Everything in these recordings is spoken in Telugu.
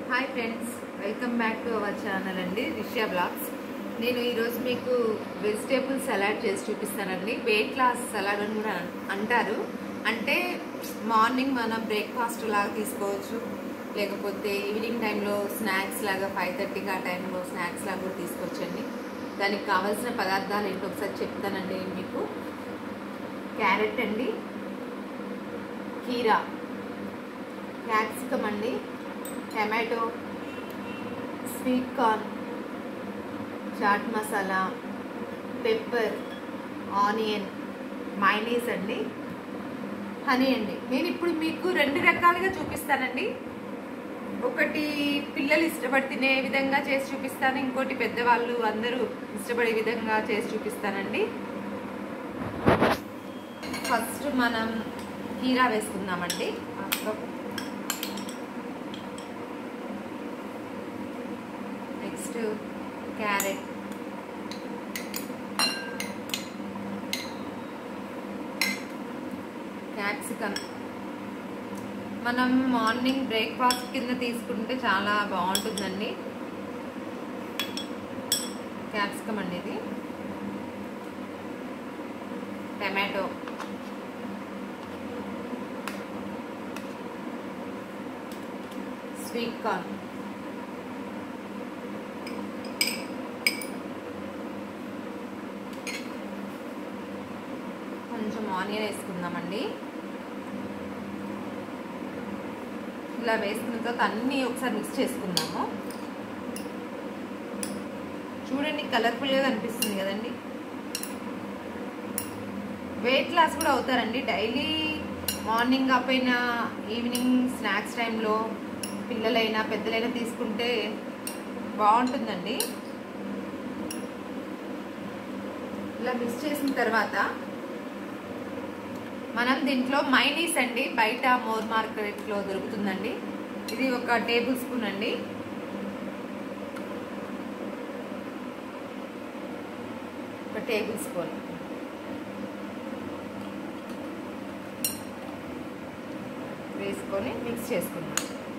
hi friends welcome back to our channel అండి రిషియా బ్లాగ్స్ నేను ఈరోజు మీకు వెజిటేబుల్ సలాడ్ చేసి చూపిస్తానండి వెయిట్ లాస్ సలాడ్ అని కూడా అంటారు అంటే మార్నింగ్ మనం బ్రేక్ఫాస్ట్ లాగా తీసుకోవచ్చు లేకపోతే ఈవినింగ్ టైంలో స్నాక్స్ లాగా ఫైవ్ థర్టీకి ఆ టైంలో స్నాక్స్ లాగా కూడా తీసుకోవచ్చండి దానికి కావాల్సిన పదార్థాలు ఏంటో ఒకసారి చెప్తానండి నేను మీకు క్యారెట్ అండి కీరా క్యాప్సికమ్ అండి tomato sweet corn chaat masala pepper onion mayonnaise అండి హనీ అండి నేను ఇప్పుడు మీకు రెండు రకాలుగా చూపిస్తానండి ఒకటి పిల్లలు ఇష్టపడి తినే విధంగా చేసి చూపిస్తాను ఇంకోటి పెద్దవాళ్ళు అందరూ ఇష్టపడే విధంగా చేసి చూపిస్తానండి ఫస్ట్ మనం కీరా వేసుకుందామండి నెక్స్ట్ క్యారెట్ క్యాప్సికమ్ మనం మార్నింగ్ బ్రేక్ఫాస్ట్ కింద తీసుకుంటే చాలా బాగుంటుందండి క్యాప్సికమ్ అండి ఇది టమాటో స్వీట్ కార్న్ కొంచెం ఆనియన్ వేసుకుందామండి ఇలా వేసుకున్న తర్వాత అన్నీ ఒకసారి మిక్స్ చేసుకుందాము చూడండి కలర్ఫుల్గా కనిపిస్తుంది కదండి వెయిట్ లాస్ కూడా అవుతారండి డైలీ మార్నింగ్ అప్పైనా ఈవినింగ్ స్నాక్స్ టైంలో పిల్లలైనా పెద్దలైనా తీసుకుంటే బాగుంటుందండి ఇలా మిక్స్ చేసిన తర్వాత మనం దీంట్లో మైనీస్ అండి బయట మోర్ మార్కెట్లో దొరుకుతుందండి ఇది ఒక టేబుల్ స్పూన్ అండి ఒక టేబుల్ స్పూన్ వేసుకొని మిక్స్ చేసుకుందాం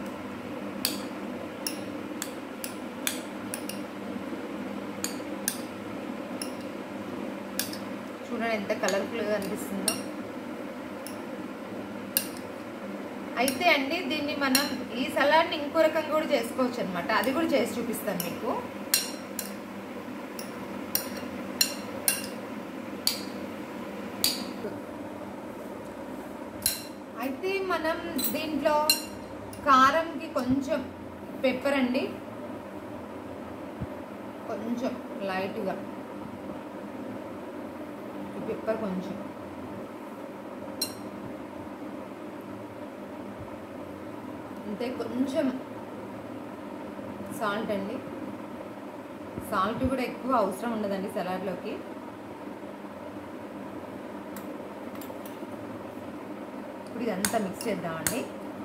చూడండి ఎంత కలర్ఫుల్గా అనిపిస్తుందో అయితే అండి దీన్ని మనం ఈ సలాడ్ని ఇంకో రకంగా కూడా చేసుకోవచ్చు అనమాట అది కూడా చేసి చూపిస్తాను మీకు అయితే మనం దీంట్లో కారంకి కొంచెం పెప్పర్ అండి కొంచెం లైట్గా పెప్పర్ కొంచెం అంతే కొంచెం సాల్ట్ అండి సాల్ట్ కూడా ఎక్కువ అవసరం ఉండదండి సలాడ్లోకి ఇప్పుడు ఇదంతా మిక్స్ చేద్దామండి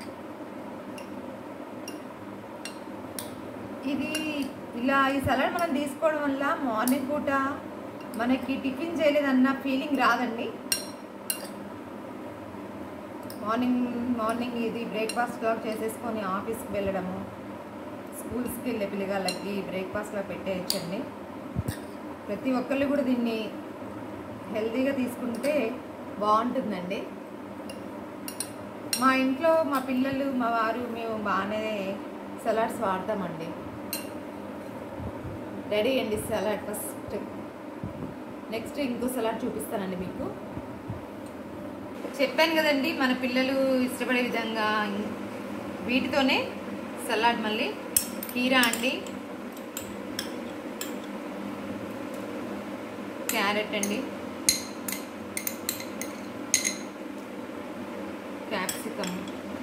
ఇది ఇలా ఈ సలాడ్ మనం తీసుకోవడం వల్ల మార్నింగ్ పూట మనకి టిఫిన్ చేయలేదన్న ఫీలింగ్ రాదండి మార్నింగ్ మార్నింగ్ ఇది బ్రేక్ఫాస్ట్లో చేసేసుకొని ఆఫీస్కి వెళ్ళడము స్కూల్స్కి వెళ్ళే పిల్లగాళ్ళకి బ్రేక్ఫాస్ట్లో పెట్టేయచ్చండి ప్రతి ఒక్కళ్ళు కూడా దీన్ని హెల్తీగా తీసుకుంటే బాగుంటుందండి మా ఇంట్లో మా పిల్లలు మా వారు మేము బాగానే సలాడ్స్ వాడతామండి రెడీ అండి సలాడ్ ఫస్ట్ నెక్స్ట్ ఇంకో సలాడ్ చూపిస్తానండి మీకు చెప్పాను కదండి మన పిల్లలు ఇష్టపడే విధంగా వీటితోనే సలాడ్ మళ్ళీ కీరా అండి క్యారెట్ అండి క్యాప్సికమ్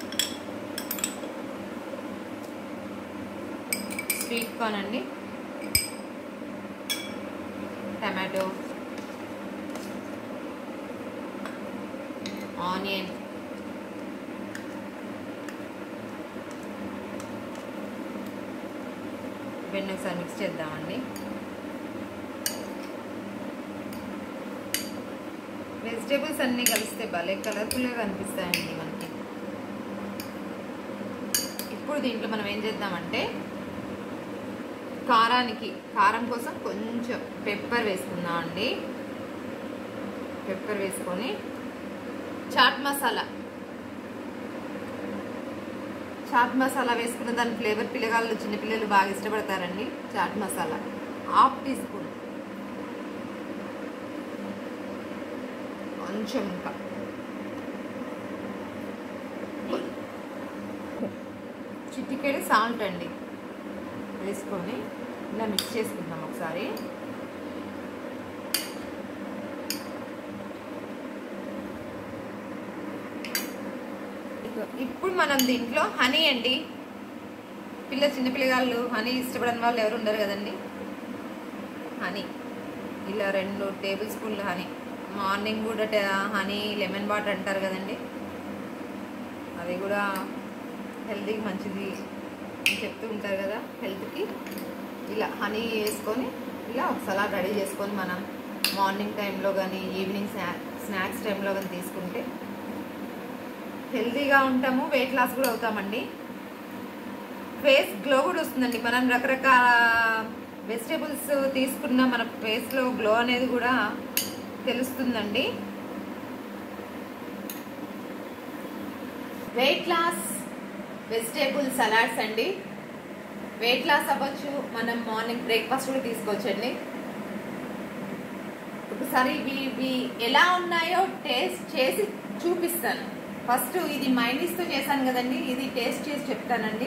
స్వీట్ కార్న్ అండి టమాటో ఆనియన్ ఇవన్నీ ఒకసారి మిక్స్ చేద్దామండి వెజిటేబుల్స్ అన్నీ కలిస్తే భలే కలర్ఫుల్గా కనిపిస్తాయండి మనకి ఇప్పుడు దీంట్లో మనం ఏం చేద్దామంటే కారానికి కారం కోసం కొంచెం పెప్పర్ వేసుకుందాం అండి పెప్పర్ వేసుకొని చాట్ మసాలా చాట్ మసాలా వేసుకున్న దాని ఫ్లేవర్ పిల్లగాళ్ళు చిన్నపిల్లలు బాగా ఇష్టపడతారండి chaat masala half teaspoon కొంచెం ఇంకా చిటికెడు సాల్ట్ అండి వేసుకొని ఇలా మిక్స్ చేసుకుందాం ఒకసారి ఇప్పుడు మనం దీంట్లో హనీ అండి పిల్ల చిన్న పిల్లగాళ్ళు హనీ ఇష్టపడని వాళ్ళు ఎవరు ఉండరు కదండి హనీ ఇలా రెండు టేబుల్ స్పూన్లు హనీ మార్నింగ్ కూడా ట- హనీ లెమన్ వాటర్ అంటారు కదండి అది కూడా హెల్తీకి మంచిది అని చెప్తూ ఉంటారు కదా హెల్త్కి ఇలా హనీ వేసుకొని ఇలా ఒక సలాడ్ రెడీ చేసుకొని మనం మార్నింగ్ టైంలో కానీ ఈవినింగ్ స్నా స్నాక్స్ టైంలో కానీ తీసుకుంటే హెల్తీగా ఉంటాము వెయిట్ లాస్ కూడా అవుతామండి ఫేస్ గ్లో కూడా వస్తుందండి మనం రకరకాల వెజిటేబుల్స్ తీసుకున్న మన ఫేస్లో గ్లో అనేది కూడా తెలుస్తుందండి వెయిట్ లాస్ వెజిటేబుల్ సలాడ్స్ అండి వెయిట్ లాస్ అవ్వచ్చు మనం మార్నింగ్ బ్రేక్ఫాస్ట్ కూడా తీసుకోవచ్చండి ఒకసారి ఇవి ఇవి ఎలా ఉన్నాయో టేస్ట్ చేసి చూపిస్తాను ఫస్ట్ ఇది మైనీస్తో చేశాను కదండి ఇది టేస్ట్ చేసి చెప్తానండి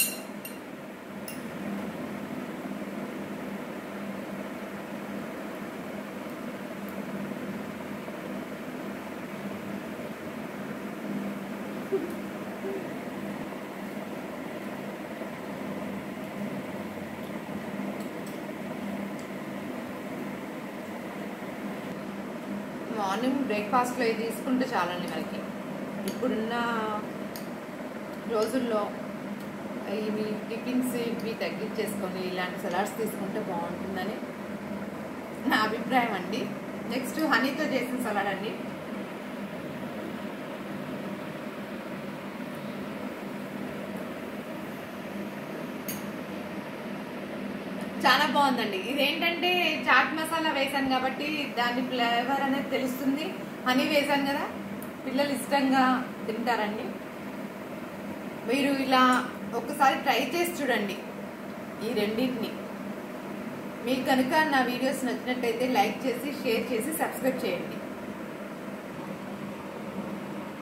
మార్నింగ్ బ్రేక్ఫాస్ట్లో ఇది తీసుకుంటే చాలండి మనకి ఇప్పుడున్న రోజుల్లో ఇవి టిఫిన్స్ ఇవి తగ్గించేసుకొని ఇలాంటి సలాడ్స్ తీసుకుంటే బాగుంటుందని నా అభిప్రాయం అండి నెక్స్ట్ హనీతో చేసిన సలాడ్ అండి చాలా బాగుందండి ఇదేంటంటే చాట్ మసాలా వేసాను కాబట్టి దాని ఫ్లేవర్ అనేది తెలుస్తుంది హనీ వేసాను కదా పిల్లలు ఇష్టంగా తింటారండి మీరు ఇలా ఒకసారి ట్రై చేసి చూడండి ఈ రెండింటిని మీకు కనుక నా వీడియోస్ నచ్చినట్టయితే లైక్ చేసి షేర్ చేసి సబ్స్క్రైబ్ చేయండి